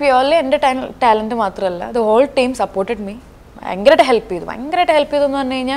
purely എൻ്റെ talent മാത്രമല്ല the whole team supported me ഭയങ്കരമായിട്ട് ഹെൽപ്പ് ചെയ്തു ഭയങ്കരമായിട്ട് ഹെൽപ്പ് ചെയ്തെന്ന് പറഞ്ഞു കഴിഞ്ഞാൽ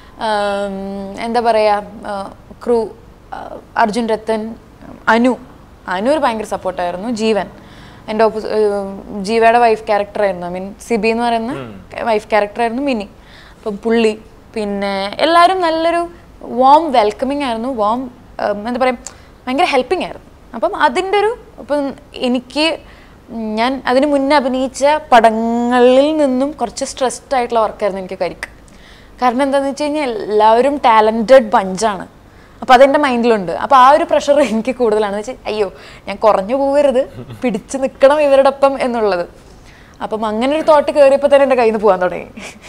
എന്താ പറയുക ക്രൂ അർജുൻ രത്തൻ അനു അനു ഒരു ഭയങ്കര സപ്പോർട്ടായിരുന്നു ജീവൻ എൻ്റെ ഓപ്പോസ് ജീവയുടെ വൈഫ് ക്യാരക്ടറായിരുന്നു ഐ മീൻ സിബി എന്ന് പറയുന്ന വൈഫ് ക്യാരക്ടറായിരുന്നു മിനി അപ്പം പുള്ളി പിന്നെ എല്ലാവരും നല്ലൊരു വാം വെൽക്കമിങ് ആയിരുന്നു വാം എന്താ പറയുക ഭയങ്കര ഹെൽപ്പിംഗ് ആയിരുന്നു അപ്പം അതിൻ്റെ ഒരു ഇപ്പം എനിക്ക് ഞാൻ അതിന് മുന്നേ അഭിനയിച്ച പടങ്ങളിൽ നിന്നും കുറച്ച് സ്ട്രെസ്ഡ് ആയിട്ടുള്ള വർക്കായിരുന്നു എനിക്ക് കരിക്ക് കാരണം എന്താണെന്ന് വെച്ച് കഴിഞ്ഞാൽ എല്ലാവരും ടാലൻറ്റഡ് ബഞ്ചാണ് അപ്പോൾ അതെൻ്റെ മൈൻഡിലുണ്ട് അപ്പോൾ ആ ഒരു പ്രഷർ എനിക്ക് കൂടുതലാണ് വെച്ചാൽ അയ്യോ ഞാൻ കുറഞ്ഞു പോകരുത് പിടിച്ച് നിൽക്കണം ഇവരുടെ ഒപ്പം എന്നുള്ളത് അപ്പം അങ്ങനെ ഒരു തോട്ട് കയറിയപ്പോൾ തന്നെ എൻ്റെ കയ്യിൽ നിന്ന് പോകാൻ തുടങ്ങി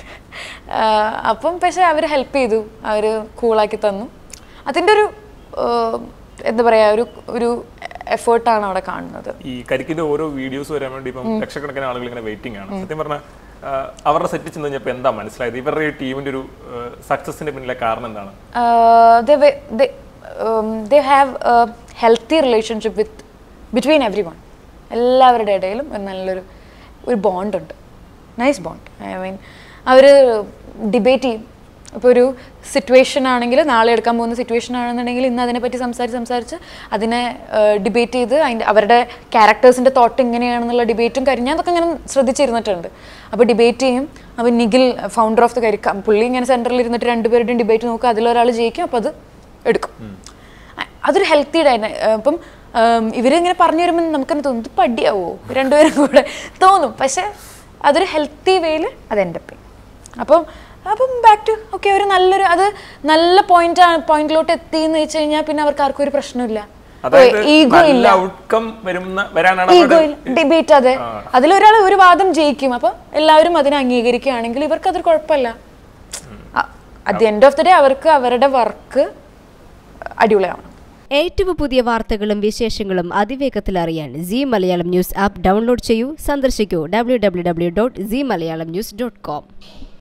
ആഹ് അപ്പം പക്ഷേ അവർ ഹെൽപ്പ് ചെയ്തു അവർ കൂളാക്കി തന്നു അതിൻ്റെ ഒരു ആഹ് എന്താ പറയുക ഒരു ഒരു എഫേർട്ടാണ് അവിടെ കാണുന്നത് ഈ കരിക്കിന്റെ ഓരോ വീഡിയോസ് വരാൻ വേണ്ടി ഇപ്പം ലക്ഷക്കണക്കിന് ആളുകൾ ഇങ്ങനെ വെയിറ്റിംഗ് ആണ് സത്യം പറഞ്ഞാൽ അവരുടെ സെറ്റ് ചെന്ന് കഴിഞ്ഞപ്പോൾ എന്താ മനസ്സിലായത് ഇവരുടെ ഈ ടീമിന്റെ ഒരു സക്സസിന്റെ പിന്നിലെ കാരണം എന്താണ് uh, they wa- they um, they have a healthy relationship with between everyone എല്ലാവരുടെ ഇടയിലും ഒരു നല്ലൊരു ഒരു ബോണ്ട് ഉണ്ട് നൈസ് ബോണ്ട് ഐ മീൻ അവർ ഡിബേറ്റ് ചെയ്യും ഇപ്പോൾ ഒരു സിറ്റുവേഷൻ ആണെങ്കിൽ നാളെ എടുക്കാൻ പോകുന്ന സിറ്റുവേഷൻ ആണെന്നുണ്ടെങ്കിൽ ഇന്ന് അതിനെപ്പറ്റി സംസാരിച്ച് സംസാരിച്ച് അതിനെ ഡിബേറ്റ് ചെയ്ത് അതിൻ്റെ അവരുടെ ക്യാരക്ടേഴ്സിൻ്റെ തോട്ട് എങ്ങനെയാണെന്നുള്ള ഡിബേറ്റും കാര്യം ഞാൻ അതൊക്കെ ഇങ്ങനെ ശ്രദ്ധിച്ചിരുന്നിട്ടുണ്ട് അപ്പോൾ ഡിബേറ്റ് ചെയ്യും അപ്പോൾ നിഖിൽ ഫൗണ്ടർ ഓഫ് ദ കരി പുള്ളി ഇങ്ങനെ സെൻറ്ററിൽ ഇരുന്നിട്ട് രണ്ടുപേരുടെയും ഡിബേറ്റ് നോക്കുക അതിലൊരാൾ ജയിക്കും അപ്പോൾ അത് എടുക്കും അ- അതൊരു ഹെൽത്തി ഡൈന ഇപ്പം ഉം, ഇവരിങ്ങനെ പറഞ്ഞു വരുമ്പോൾ നമുക്കെന്നെ തോന്നും ഇത് പടിയാവോ രണ്ടുപേരും കൂടെ തോന്നും പക്ഷേ അതൊരു ഹെൽത്തി വേയിൽ അത് എൻ്റെ പേ അപ്പം അപ്പം ബാക്ക് ടു ഓക്കെ ഒരു നല്ലൊരു അത് നല്ല പോയിന്റ് പോയിന്റിലോട്ട് എത്തി എന്ന് വെച്ച് കഴിഞ്ഞാൽ പിന്നെ അവർക്ക് ആർക്കും ഒരു പ്രശ്നമില്ല അതായത് ഈഗോ നല്ല ഇല്ല ഔട്ട്കം വരുന്ന വരാനാണ് ഈഗോ അവരുടെ ഇല്ല ഡിബേറ്റ് അതെ അതിലൊരാൾ ഒരു വാദം ജയിക്കും അപ്പം എല്ലാവരും അതിനെ അംഗീകരിക്കുകയാണെങ്കിൽ ഇവർക്ക് അതൊരു കുഴപ്പമില്ല at the end of the day അവർക്ക് അവരുടെ വർക്ക് അടിപൊളിയാവണം ഏറ്റവും പുതിയ വാർത്തകളും വിശേഷങ്ങളും അതിവേഗത്തിൽ അറിയാൻ Zee Malayalam news app download ചെയ്യൂ സന്ദർശിക്കൂ W W W dot Zee Malayalam news dot com